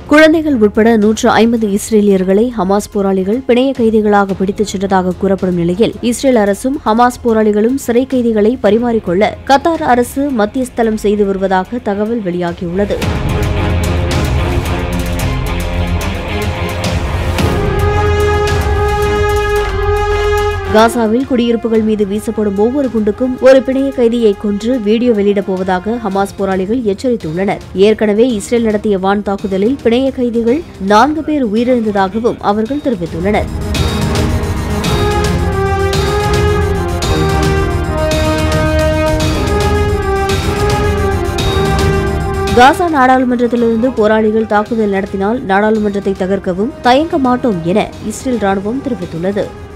குழந்தைகள் உட்பட நூற்று ஐம்பது இஸ்ரேலியர்களை ஹமாஸ் போராளிகள் பிணைய கைதிகளாக பிடித்துச் சென்றதாக கூறப்படும் நிலையில் இஸ்ரேல் அரசும் ஹமாஸ் போராளிகளும் சிறை கைதிகளை பரிமாறிக்கொள்ள கத்தார் அரசு மத்தியஸ்தலம் செய்து வருவதாக தகவல் வெளியாகியுள்ளது காசாவில் குடியிருப்புகள் மீது வீசப்படும் ஒவ்வொரு குண்டுக்கும் ஒரு பிணைய கைதியை கொன்று வீடியோ வெளியிடப் போவதாக ஹமாஸ் போராளிகள் எச்சரித்துள்ளனர் ஏற்கனவே இஸ்ரேல் நடத்திய வான் தாக்குதலில் பிணைய கைதிகள் நான்கு பேர் உயிரிழந்ததாகவும் அவர்கள் தெரிவித்துள்ளனர் காசா நாடாளுமன்றத்திலிருந்து போராளிகள் தாக்குதல் நடத்தினால் நாடாளுமன்றத்தை தகர்க்கவும் தயங்க மாட்டோம் என இஸ்ரேல் ராணுவம் தெரிவித்துள்ளது